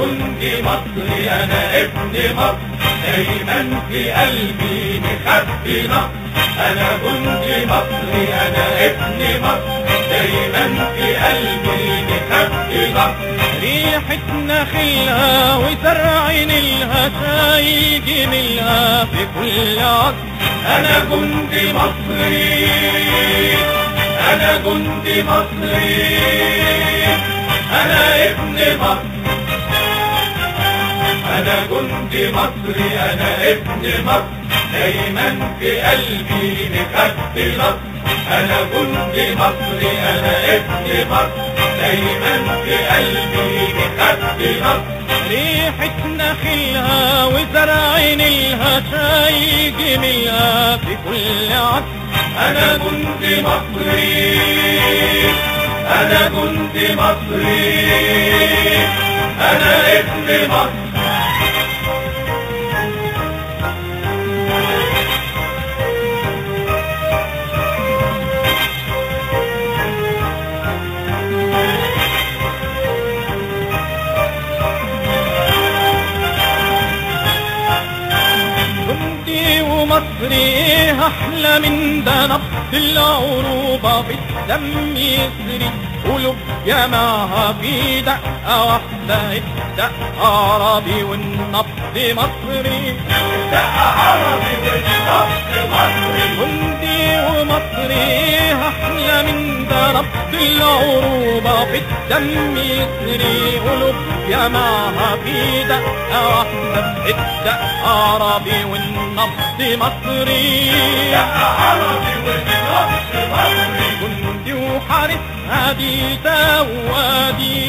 جندي مصري انا ابن مصر دايما في قلبي مخبي نصر انا جندي مصري انا ابن مصر دايما في قلبي مخبي نصر ريحة نخلها وزرع نيلها شايجي منها في كل عصر انا جندي مصري انا جندي مصري انا ابن مصر انا جندي مصري انا ابن مصر دايما في قلبي مخبي نصر انا جندي مصري انا ابن مصر دايما في قلبي مخبي نصر ريحة نخلها وزرع نيلها شايجي منها في كل عصر انا جندي مصري انا جندي مصري انا ابن مصر جندي ومصري ايه احلى من ده نبض العروبة في الدم يسري قلوب جماعها في دقة واحدة الدقة عربي والنبض مصري دقة عربي والنصر مصري جندي ومصري ايه احلى من ده نبض العروبة في الدم يسري قلوب جماعها في دقة واحدة الدقة عربي والنبض مصري دقة عربي والنصر مصري جندي وحارس هادي توادي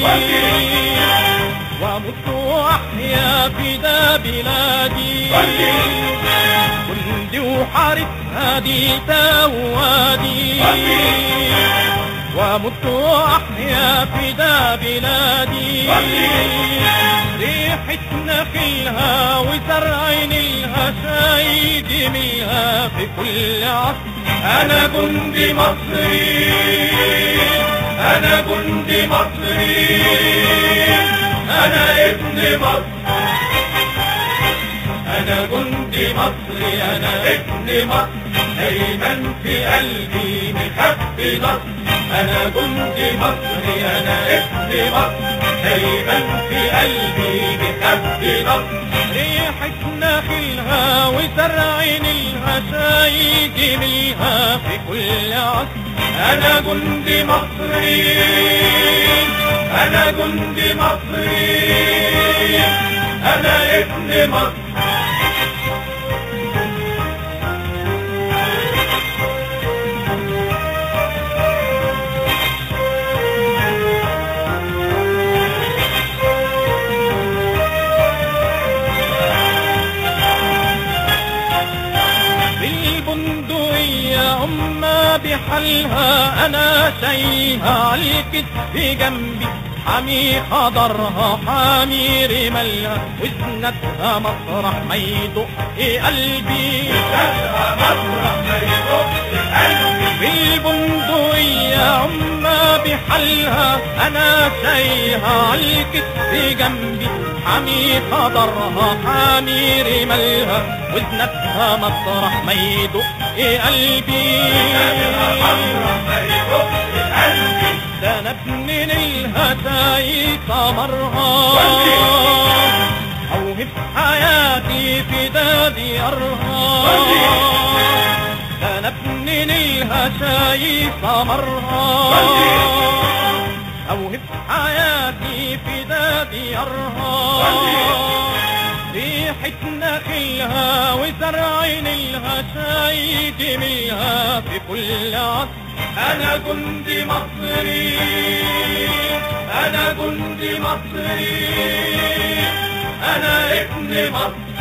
ومت واحيا فدا بلادي جندي وحارس هادي توادي ومت واحيا فدا بلادي ريحة نخلها وزرع نيلها شايد منها في كل عصر انا جندي مصري انا جندي مصري انا ابن مصر انا جندي مصري انا ابن مصر دايما في قلبي مخبي نصر انا جندي مصري انا ابن مصر دايما في قلبي مخبي نصر ريحة نخلها وزرع نيلها شايد منها في كل عصر انا جندي مصري انا جندي مصري انا ابن مصر بالبندقية أمة بحالها أنا شايها عالكتف جنبي حامي خضرها حامي رمالها وزنتها مسرح ما يدق قلبي تبقى مصرح ما يدق قلبي بالبندقية أمة بحالها أنا شايها عالكتف جنبي حامي خضرها حامي رمالها وزنتها مسرح ما يدق قلبي تبقى مصرح ما يدق قلبي ده انا ابن الهداي ثمرها اوهب حياتي في ده ديارها ده انا ابن الهداي ثمرها اوهب حياتي في ده ديارها ريحة نخلها وزرع نيلها شايد منها في كل عصر انا جندي مصري انا جندي مصري انا ابن مصر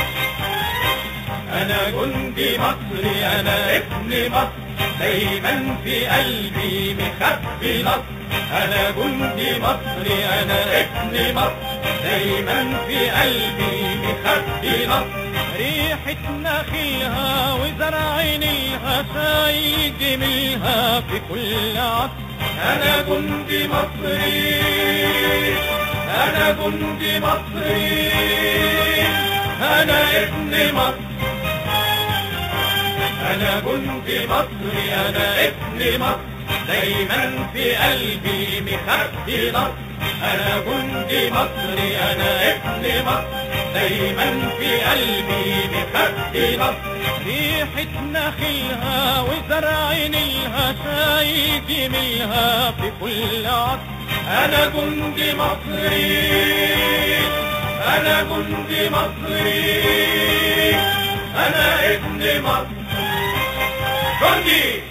انا جندي مصري انا ابن مصر دايما في قلبي مخبي نصر انا جندي مصري انا ابن مصر دايما في قلبي مخبي نصر ريحة نخلها وزرع نيلها شايد منها في كل عصر انا جندي مصري انا جندي مصري انا ابن مصر انا جندي مصري انا ابن مصر دايما في قلبي مخبي نصر انا جندي مصري انا ابن مصر دايما في قلبي مخبي نصر ريحة نخيلها وزرع نيلها شايد ملها في كل عصر انا جندي مصري انا جندي مصري انا ابن مصر جندي